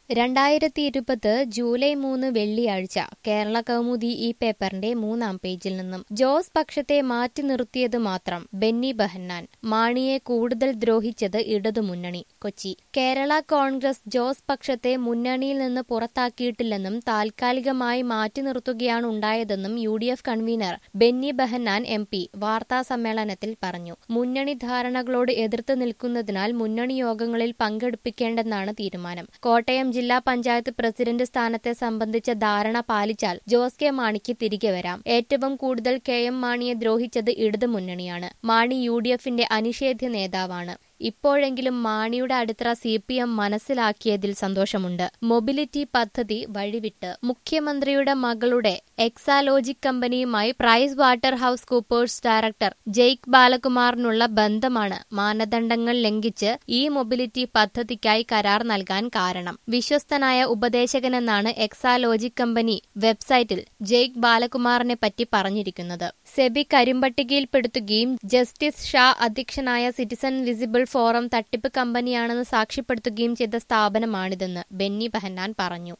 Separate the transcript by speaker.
Speaker 1: രണ്ടായിരത്തി ഇരുപത് ജൂലൈ മൂന്ന് വെള്ളിയാഴ്ച കേരള കൗമുദി ഈ പേപ്പറിന്റെ മൂന്നാം പേജിൽ നിന്നും ജോസ് പക്ഷത്തെ മാറ്റി നിർത്തിയത് മാത്രം ബെന്നി ബെഹന്നാൻ മാണിയെ കൂടുതൽ ദ്രോഹിച്ചത് ഇടതുമുന്നണി കൊച്ചി കേരള കോൺഗ്രസ് ജോസ് പക്ഷത്തെ മുന്നണിയിൽ നിന്ന് പുറത്താക്കിയിട്ടില്ലെന്നും താൽക്കാലികമായി മാറ്റി നിർത്തുകയാണ് ഉണ്ടായതെന്നും U D F convener Benny Behanan M P വാർത്താ സമ്മേളനത്തിൽ പറഞ്ഞു മുന്നണി ധാരണകളോട് എതിർത്ത് നിൽക്കുന്നതിനാൽ മുന്നണി യോഗങ്ങളിൽ പങ്കെടുപ്പിക്കേണ്ടെന്നാണ് തീരുമാനം കോട്ടയം ജില്ലാ പഞ്ചായത്ത് പ്രസിഡന്റ് സ്ഥാനത്തെ സംബന്ധിച്ച ധാരണ പാലിച്ചാൽ ജോസ് കെ മാണിക്ക് തിരികെ വരാം ഏറ്റവും കൂടുതൽ കെ എം മാണിയെ ദ്രോഹിച്ചത് ഇടതു മുന്നണിയാണ് മാണി യു ഡി എഫിന്റെ അനിഷേധ്യ നേതാവാണ് ഇപ്പോഴെങ്കിലും മാണിയുടെ അടിത്തറ സി പി എം മനസ്സിലാക്കിയതിൽ സന്തോഷമുണ്ട് മൊബിലിറ്റി പദ്ധതി വഴിവിട്ട് മുഖ്യമന്ത്രിയുടെ മകളുടെ എക്സാലോജിക് കമ്പനിയുമായി PricewaterhouseCoopers director Jake ബാലകുമാറിനുള്ള ബന്ധമാണ് മാനദണ്ഡങ്ങൾ ലംഘിച്ച് ഈ മൊബിലിറ്റി പദ്ധതിക്കായി കരാർ നൽകാൻ കാരണം വിശ്വസ്തനായ ഉപദേശകനെന്നാണ് എക്സാലോജിക് കമ്പനി വെബ്സൈറ്റിൽ ജെയ്ക് ബാലകുമാറിനെ പറ്റി പറഞ്ഞിരിക്കുന്നത് സെബി കരിമ്പട്ടികയിൽപ്പെടുത്തുകയും ജസ്റ്റിസ് ഷാ അധ്യക്ഷനായ സിറ്റിസൺ വിസിബിൾ ഫോറം തട്ടിപ്പ് കമ്പനിയാണെന്ന് സാക്ഷ്യപ്പെടുത്തുകയും ചെയ്ത സ്ഥാപനമാണിതെന്ന് ബെന്നി ബെഹന്നാൻ പറഞ്ഞു